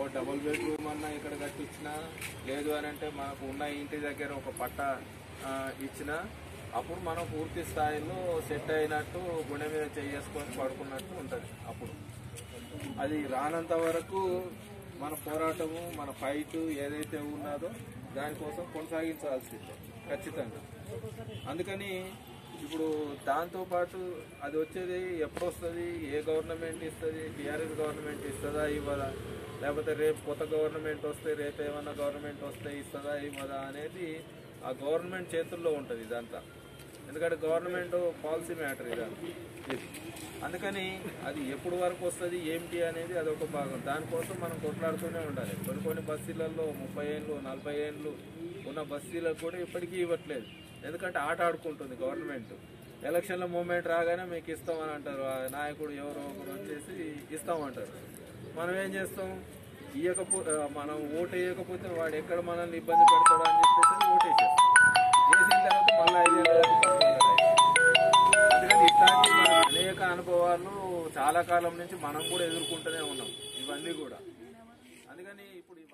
Double bedroom అన్నా ఇక్కడ కట్టించినా లేదు అని అంటే మనకు ఉన్న ఇంటి దగ్గర ఒక పట్ట ఆ, ఇచ్చినా అప్పుడు మనం పూర్తి స్థాయిలో సెట్ అయినట్టు గుండె మీద చేసుకొని పడుకున్నట్టు ఉంటుంది అప్పుడు అది రానంత వరకు మన పోరాటము మన ఫైట్ ఏదైతే ఉన్నదో దానికోసం కొనసాగించాల్సిందే ఖచ్చితంగా అందుకని ఇప్పుడు దాంతో పాటు అది వచ్చేది ఎప్పుడు వస్తుంది ఏ గవర్నమెంట్ ఇస్తుంది టీఆర్ఎస్ గవర్నమెంట్ ఇస్తుందా ఇవ్వదా లేకపోతే రేపు కొత్త గవర్నమెంట్ వస్తే రేపు ఏమన్నా గవర్నమెంట్ వస్తే ఇస్తుందా ఇవ్వదా అనేది ఆ గవర్నమెంట్ చేతుల్లో ఉంటుంది ఇదంతా ఎందుకంటే గవర్నమెంట్ పాలసీ మ్యాటర్ ఇదంతా ఇది అందుకని అది ఎప్పుడు వరకు వస్తుంది ఏమిటి అనేది అదొక భాగం దానికోసం మనం కొట్లాడుతూనే ఉండాలి కొన్ని కొన్ని బస్తీలలో ముప్పై ఏళ్ళు నలభై ఏళ్ళు ఉన్న బస్తీలకు కూడా ఇప్పటికీ ఇవ్వట్లేదు ఎందుకంటే ఆట ఆడుకుంటుంది గవర్నమెంట్ ఎలక్షన్ల మూమెంట్ రాగానే మీకు ఇస్తామని అంటారు ఆ నాయకుడు ఎవరో ఒకరు వచ్చేసి ఇస్తామంటారు మనం ఏం చేస్తాం ఇవ్వకపో ఆ, మనం ఓటు వేయకపోతే వాడు ఎక్కడ మనల్ని ఇబ్బంది పెడతాడు అని చెప్పేసి ఓటు వేసేస్తాం వేసిన తర్వాత మళ్ళీ ఐదేళ్ళ వరకు పట్టుకుంటారు. అందుకని ఇట్లాంటి మన అనేక అనుభవాలు చాలా కాలం నుంచి మనం కూడా ఎదుర్కొంటూనే ఉన్నాం ఇవన్నీ కూడా అందుకని ఇప్పుడు